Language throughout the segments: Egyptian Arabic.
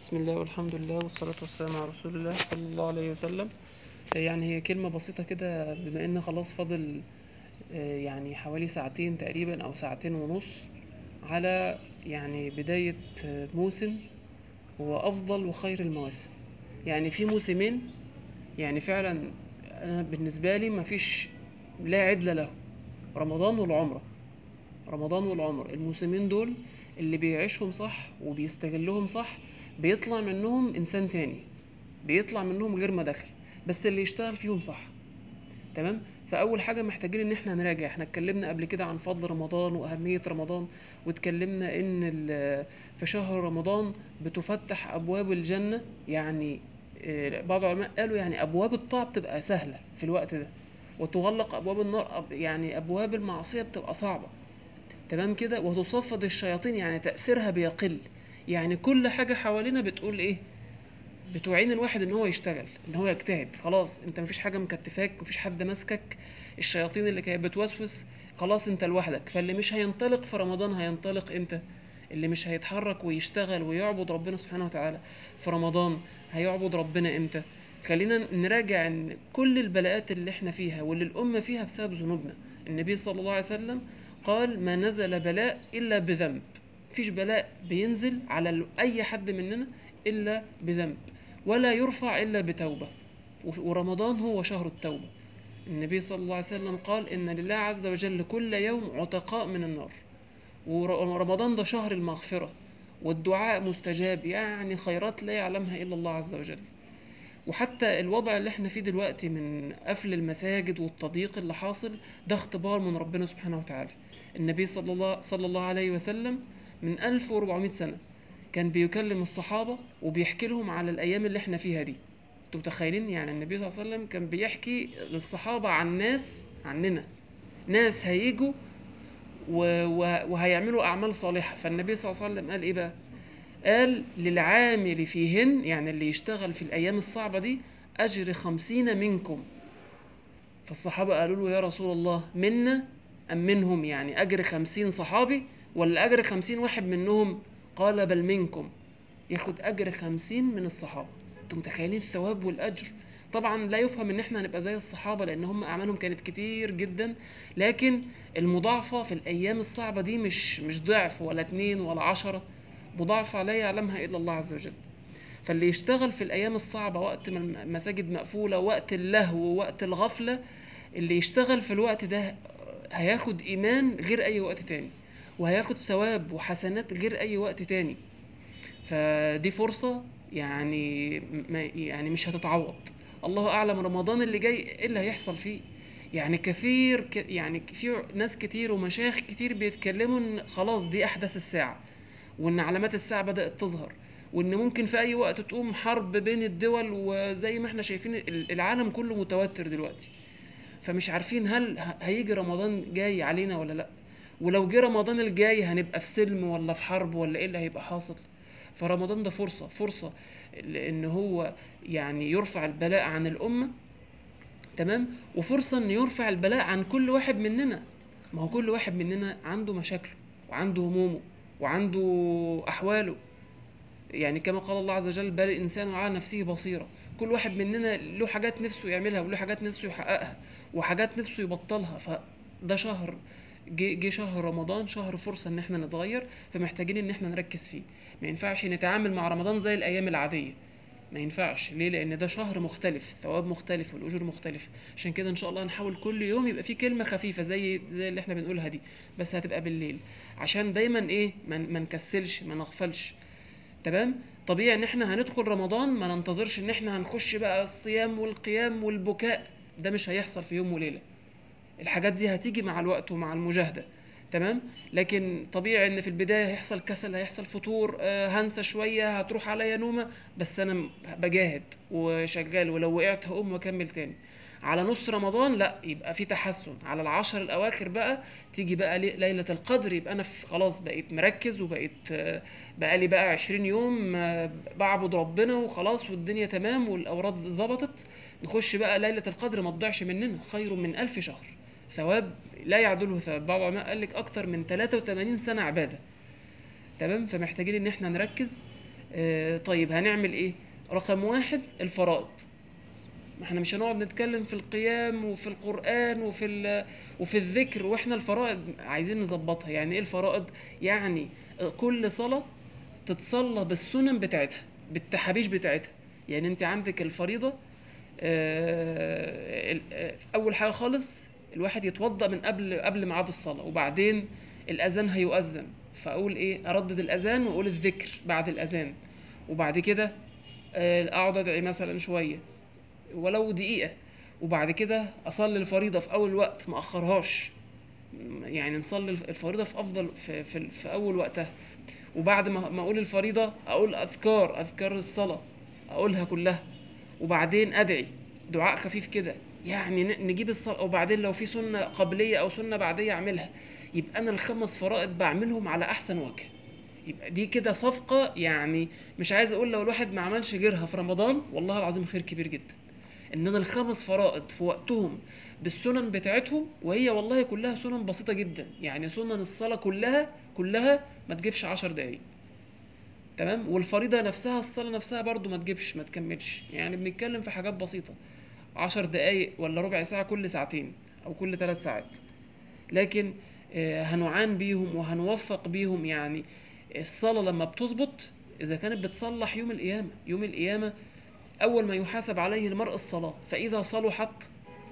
بسم الله والحمد لله والصلاة والسلام على رسول الله صلى الله عليه وسلم يعني هي كلمة بسيطة كده بما ان خلاص فاضل آه، يعني حوالي ساعتين تقريبا او ساعتين ونص على يعني بداية آه، موسم هو افضل وخير المواسم يعني في موسمين يعني فعلا انا بالنسبة لي مفيش لا عدل له رمضان والعمرة رمضان والعمر الموسمين دول اللي بيعيشهم صح وبيستغلهم صح بيطلع منهم انسان تاني بيطلع منهم غير ما دخل بس اللي يشتغل فيهم صح تمام فاول حاجه محتاجين ان احنا نراجع احنا اتكلمنا قبل كده عن فضل رمضان واهميه رمضان واتكلمنا ان ال- في شهر رمضان بتفتح ابواب الجنه يعني آه، بعض العلماء قالوا يعني ابواب الطاعه بتبقى سهله في الوقت ده وتغلق ابواب النار أب- يعني ابواب المعصيه بتبقى صعبه تمام كده وتصفد الشياطين يعني تأثيرها بيقل يعني كل حاجة حوالينا بتقول ايه بتوعين الواحد ان هو يشتغل ان هو يجتهد خلاص انت مفيش حاجة مكتفاك مفيش حد ماسكك الشياطين اللي كانت بتوسوس خلاص انت لوحدك فاللي مش هينطلق في رمضان هينطلق امتى اللي مش هيتحرك ويشتغل ويعبد ربنا سبحانه وتعالى في رمضان هيعبد ربنا امتى خلينا نراجع ان كل البلاءات اللي احنا فيها واللي الامة فيها بسبب ذنوبنا النبي صلى الله عليه وسلم قال ما نزل بلاء الا بذنب مفيش بلاء بينزل على ال- اي حد مننا الا بذنب ولا يرفع الا بتوبه وش- ورمضان هو شهر التوبه النبي صلى الله عليه وسلم قال ان لله عز وجل كل يوم عتقاء من النار ورمضان ده شهر المغفره والدعاء مستجاب يعني خيرات لا يعلمها الا الله عز وجل وحتى الوضع اللي احنا فيه دلوقتي من قفل المساجد والتضييق اللي حاصل ده اختبار من ربنا سبحانه وتعالى النبي صلى الله صلى الله عليه وسلم من 1400 سنة كان بيكلم الصحابة وبيحكي لهم على الأيام اللي احنا فيها دي انتوا متخيلين يعني النبي صلى الله عليه وسلم كان بيحكي للصحابة عن ناس عننا ناس هيجوا و... و... وهيعملوا أعمال صالحة فالنبي صلى الله عليه وسلم قال إيه بقى قال للعامل فيهن يعني اللي يشتغل في الأيام الصعبة دي أجر خمسين منكم فالصحابة قالوا له يا رسول الله منا أم منهم يعني أجر خمسين صحابي ولا أجر خمسين واحد منهم قال بل منكم ياخد أجر خمسين من الصحابة انتوا متخيلين الثواب والأجر طبعا لا يفهم ان احنا هنبقى زي الصحابة لان هم اعمالهم كانت كتير جدا لكن المضاعفة في الايام الصعبة دي مش مش ضعف ولا اتنين ولا عشرة مضاعفة لا يعلمها الا الله عز وجل فاللي يشتغل في الايام الصعبة وقت ما المساجد مقفولة وقت اللهو ووقت الغفلة اللي يشتغل في الوقت ده هياخد ايمان غير اي وقت تاني وهياخد ثواب وحسنات غير اي وقت تاني فدي فرصة يعني ما يعني مش هتتعوض الله اعلم رمضان اللي جاي ايه اللي هيحصل فيه يعني كثير ك يعني في ناس كتير ومشايخ كتير بيتكلموا ان خلاص دي احداث الساعة وان علامات الساعة بدأت تظهر وان ممكن في اي وقت تقوم حرب بين الدول وزي ما احنا شايفين ال- العالم كله متوتر دلوقتي فمش عارفين هل ه- هيجي رمضان جاي علينا ولا لا ولو جه رمضان الجاي هنبقى في سلم ولا في حرب ولا ايه اللي هيبقى حاصل فرمضان ده فرصة فرصة ان هو يعني يرفع البلاء عن الأمة تمام وفرصة ان يرفع البلاء عن كل واحد مننا ما هو كل واحد مننا عنده مشاكله وعنده همومه وعنده أحواله يعني كما قال الله عز وجل بل الإنسان على نفسه بصيرة كل واحد مننا له حاجات نفسه يعملها وله حاجات نفسه يحققها وحاجات نفسه يبطلها فده شهر جه جه شهر رمضان شهر فرصة ان احنا نتغير فمحتاجين ان احنا نركز فيه ما ينفعش نتعامل مع رمضان زي الايام العادية ما ينفعش ليه لان ده شهر مختلف ثواب مختلف والاجور مختلفة عشان كده ان شاء الله نحاول كل يوم يبقى فيه كلمة خفيفة زي زي اللي احنا بنقولها دي بس هتبقى بالليل عشان دايما ايه ما ما نكسلش ما نغفلش تمام طبيعي ان احنا هندخل رمضان ما ننتظرش ان احنا هنخش بقى الصيام والقيام والبكاء ده مش هيحصل في يوم وليلة الحاجات دي هتيجي مع الوقت ومع المجاهدة تمام لكن طبيعي ان في البداية هيحصل كسل هيحصل فتور آه، هنسى شوية هتروح عليا نومة بس انا م- بجاهد وشغال ولو وقعت هقوم واكمل تاني على نص رمضان لا يبقى في تحسن على العشر الاواخر بقى تيجي بقى لي- ليلة القدر يبقى انا في- خلاص بقيت مركز وبقيت آه، بقى لي بقى 20 يوم آه، بعبد ربنا وخلاص والدنيا تمام والاوراد ظبطت نخش بقى ليلة القدر ما تضيعش مننا خير من ألف شهر ثواب لا يعدله ثواب بعض العلماء قال لك اكتر من 83 سنة عبادة تمام فمحتاجين ان احنا نركز آه طيب هنعمل ايه رقم واحد الفرائض ما احنا مش هنقعد نتكلم في القيام وفي القرآن وفي ال- وفي الذكر واحنا الفرائض عايزين نظبطها يعني ايه الفرائض يعني كل صلاة تتصلى بالسنن بتاعتها بالتحابيش بتاعتها يعني انت عندك الفريضة آه، ال- آه، اول حاجة خالص الواحد يتوضأ من قبل قبل ميعاد الصلاة وبعدين الاذان هيؤذن فاقول ايه اردد الاذان واقول الذكر بعد الاذان وبعد كده آه، اقعد ادعي مثلا شوية ولو دقيقة وبعد كده أصلي الفريضة في أول وقت ما أخرهاش يعني نصلي الفريضة في أفضل في, في, في أول وقتها وبعد ما ما أقول الفريضة أقول أذكار أذكار الصلاة أقولها كلها وبعدين أدعي دعاء خفيف كده يعني ن- نجيب الصلاة وبعدين لو في سنة قبلية أو سنة بعدية أعملها يبقى أنا الخمس فرائض بعملهم على أحسن وجه يبقى دي كده صفقة يعني مش عايز أقول لو الواحد ما عملش غيرها في رمضان والله العظيم خير كبير جدا ان انا الخمس فرائض في وقتهم بالسنن بتاعتهم وهي والله كلها سنن بسيطة جدا يعني سنن الصلاة كلها كلها ما تجيبش عشر دقايق تمام والفريضة نفسها الصلاة نفسها برضو ما تجيبش ما تكملش يعني بنتكلم في حاجات بسيطة عشر دقايق ولا ربع ساعة كل ساعتين أو كل ثلاث ساعات لكن آه، هنعان بيهم وهنوفق بيهم يعني الصلاة لما بتظبط إذا كانت بتصلح يوم القيامة يوم القيامة أول ما يحاسب عليه المرء الصلاة فإذا صلحت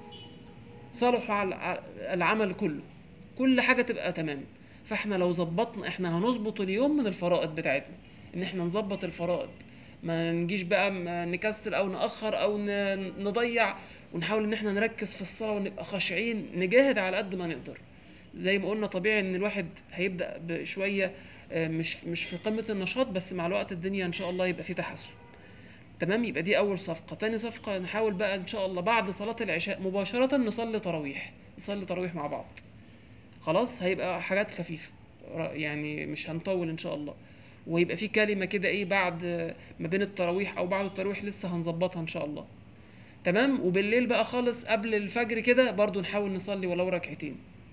صلح على العمل كله كل حاجة تبقى تمام فاحنا لو ظبطنا احنا هنظبط اليوم من الفرائض بتاعتنا ان احنا نظبط الفرائض ما نجيش بقى ما نكسل او نأخر او ن- نضيع ونحاول ان احنا نركز في الصلاة ونبقى خاشعين نجاهد على قد ما نقدر زي ما قلنا طبيعي ان الواحد هيبدأ بشوية آه، مش مش في قمة النشاط بس مع الوقت الدنيا ان شاء الله يبقى فيه تحسن تمام يبقى دي اول صفقه تاني صفقه نحاول بقى ان شاء الله بعد صلاه العشاء مباشره نصلي تراويح نصلي تراويح مع بعض خلاص هيبقى حاجات خفيفه ر- يعني مش هنطول ان شاء الله ويبقى في كلمه كده ايه بعد ما بين التراويح او بعد التراويح لسه هنظبطها ان شاء الله تمام وبالليل بقى خالص قبل الفجر كده برضو نحاول نصلي ولو ركعتين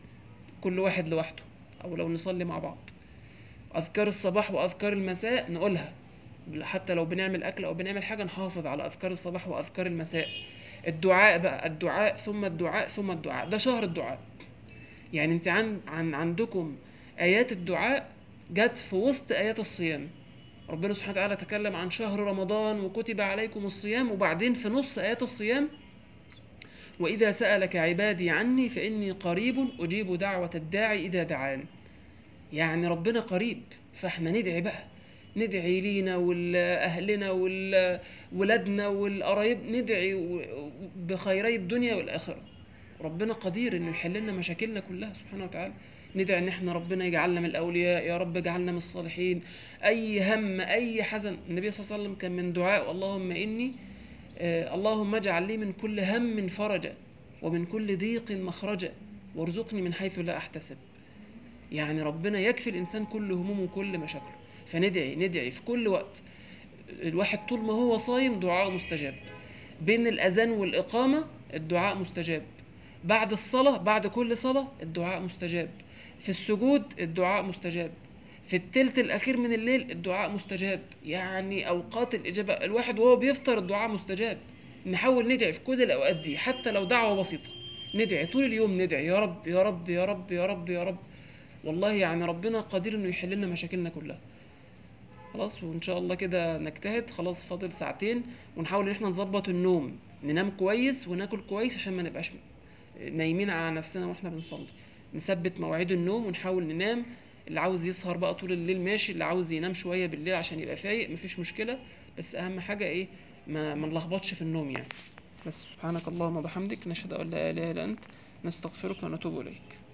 كل واحد لوحده او لو نصلي مع بعض اذكار الصباح واذكار المساء نقولها حتى لو بنعمل اكل او بنعمل حاجه نحافظ على اذكار الصباح واذكار المساء الدعاء بقى الدعاء ثم الدعاء ثم الدعاء ده شهر الدعاء يعني انت عن, عن عندكم ايات الدعاء جت في وسط ايات الصيام ربنا سبحانه وتعالى تكلم عن شهر رمضان وكتب عليكم الصيام وبعدين في نص ايات الصيام واذا سالك عبادي عني فاني قريب اجيب دعوه الداعي اذا دعان يعني ربنا قريب فاحنا ندعي بقى ندعي لينا ولأهلنا ولولادنا والقرايب ندعي و- بخيري الدنيا والآخرة ربنا قدير انه يحل لنا مشاكلنا كلها سبحانه وتعالى ندعي ان احنا ربنا يجعلنا من الاولياء يا رب اجعلنا من الصالحين اي هم اي حزن النبي صلى الله عليه وسلم كان من دعاء اللهم اني آه اللهم اجعل لي من كل هم فرجا ومن كل ضيق مخرجا وارزقني من حيث لا احتسب يعني ربنا يكفي الانسان كل همومه وكل مشاكله فندعي ندعي في كل وقت الواحد طول ما هو صايم دعاءه مستجاب بين الاذان والاقامه الدعاء مستجاب بعد الصلاه بعد كل صلاه الدعاء مستجاب في السجود الدعاء مستجاب في التلت الاخير من الليل الدعاء مستجاب يعني اوقات الاجابه الواحد وهو بيفطر الدعاء مستجاب نحاول ندعي في كل الاوقات دي حتى لو دعوه بسيطه ندعي طول اليوم ندعي يا رب يا رب يا رب يا رب يا رب والله يعني ربنا قدير انه يحل لنا مشاكلنا كلها خلاص وان شاء الله كده نجتهد خلاص فاضل ساعتين ونحاول ان احنا نظبط النوم ننام كويس وناكل كويس عشان ما نبقاش نايمين على نفسنا واحنا بنصلي نثبت مواعيد النوم ونحاول ننام اللي عاوز يسهر بقى طول الليل ماشي اللي عاوز ينام شويه بالليل عشان يبقى فايق مفيش مشكله بس اهم حاجه ايه ما ما نلخبطش في النوم يعني بس سبحانك اللهم وبحمدك نشهد ان لا اله الا انت نستغفرك ونتوب اليك